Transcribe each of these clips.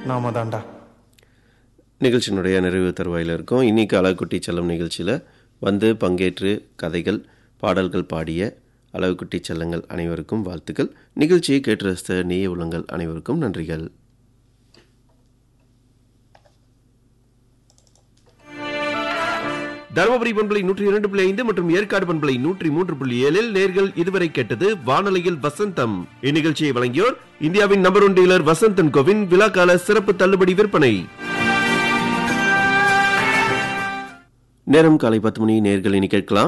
நாம தான்டா நிகழ்ச்சியினுடைய நிறைவு தருவாயில் இருக்கும் இன்னைக்கு அழகுக்குட்டி செல்லம் நிகழ்ச்சியில் வந்து பங்கேற்று கதைகள் பாடல்கள் பாடிய அழகுக்குட்டி செல்லங்கள் அனைவருக்கும் வாழ்த்துக்கள் நிகழ்ச்சியை கேட்டு ரசித்த நேய உள்ளங்கள் அனைவருக்கும் நன்றிகள் தருமபுரி பண்பலை நூற்றி இரண்டு புள்ளி ஐந்து மற்றும் ஏற்காடு பண்பலை நூற்றி மூன்று புள்ளி ஏழில் நேர்கள் இதுவரை கேட்டது வானொலியில் வசந்தம் இந்நிகழ்ச்சியை வழங்கியோர் இந்தியாவின் நம்பர் ஒன் டீலர் வசந்தன் கோவின் விழாக்கால சிறப்பு தள்ளுபடி விற்பனை நேரம் காலை பத்து மணி நேர்கள் இனி கேட்கலாம்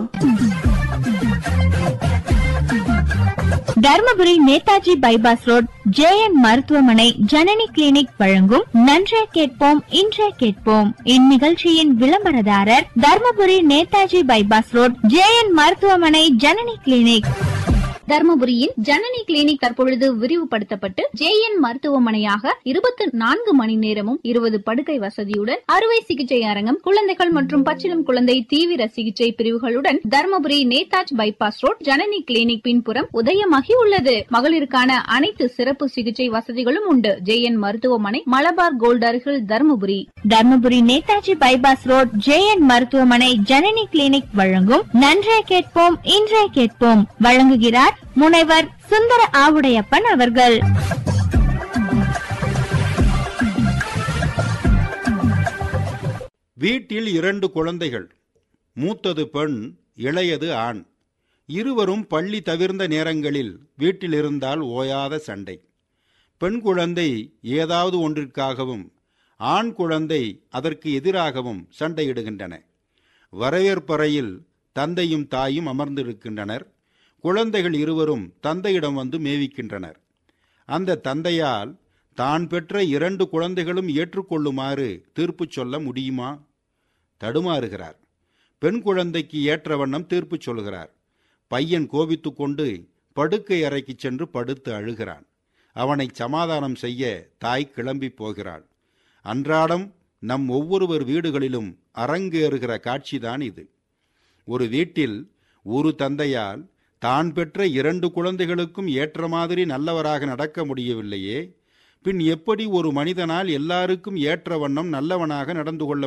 Dharmapuri Netaji bypass road JN மருத்துவமனை ஜனனி கிளினிக் வழங்கும் நன்றே கேட்போம் இன்றே கேட்போம் இந்நிகழ்ச்சியின் விளம்பரதாரர் Dharmapuri Netaji bypass road JN மருத்துவமனை ஜனனி கிளினிக் தர்மபுரியின் ஜனனி கிளினிக் தற்பொழுது விரிவுபடுத்தப்பட்டு ஜேஎன் மருத்துவமனையாக இருபத்தி நான்கு மணி நேரமும் இருபது படுக்கை வசதியுடன் அறுவை சிகிச்சை அரங்கம் குழந்தைகள் மற்றும் பச்சிளம் குழந்தை தீவிர சிகிச்சை பிரிவுகளுடன் Dharmapuri Netaji bypass road Janani clinic பின்புறம் உதயமாகி உள்ளது மகளிருக்கான அனைத்து சிறப்பு சிகிச்சை வசதிகளும் உண்டு ஜேஎன் மருத்துவமனை மலபார் கோல்ட் அருகில் Dharmapuri Dharmapuri Netaji bypass road JN மருத்துவமனை ஜனனி கிளினிக் வழங்கும் நன்றே கேட்போம் இன்றே கேட்போம் வழங்குகிறார் முனைவர் சுந்தர ஆவுடையப்பன் அவர்கள் வீட்டில் இரண்டு குழந்தைகள் மூத்தது பெண் இளையது ஆண் இருவரும் பள்ளி தவிர்ந்த நேரங்களில் வீட்டில் இருந்தால் ஓயாத சண்டை பெண் குழந்தை ஏதாவது ஒன்றிற்காகவும் ஆண் குழந்தை அதற்கு எதிராகவும் சண்டையிடுகின்றன வரவேற்பறையில் தந்தையும் தாயும் அமர்ந்திருக்கின்றனர் குழந்தைகள் இருவரும் தந்தையிடம் வந்து மேவிக்கின்றனர் அந்த தந்தையால் தான் பெற்ற இரண்டு குழந்தைகளும் ஏற்றுக்கொள்ளுமாறு தீர்ப்பு சொல்ல முடியுமா தடுமாறுகிறார் பெண் குழந்தைக்கு ஏற்ற வண்ணம் தீர்ப்பு சொல்கிறார் பையன் கோபித்துக் கொண்டு படுக்கை அறைக்கு சென்று படுத்து அழுகிறான் அவனை சமாதானம் செய்ய தாய் கிளம்பி போகிறாள் அன்றாடம் நம் ஒவ்வொருவர் வீடுகளிலும் அரங்கேறுகிற காட்சிதான் இது ஒரு வீட்டில் ஒரு தந்தையால் தான் பெற்ற இரண்டு குழந்தைகளுக்கும் ஏற்ற மாதிரி நல்லவராக நடக்க முடியவில்லையே பின் எப்படி ஒரு மனிதனால் எல்லாருக்கும் ஏற்ற வண்ணம் நல்லவனாக நடந்து கொள்ள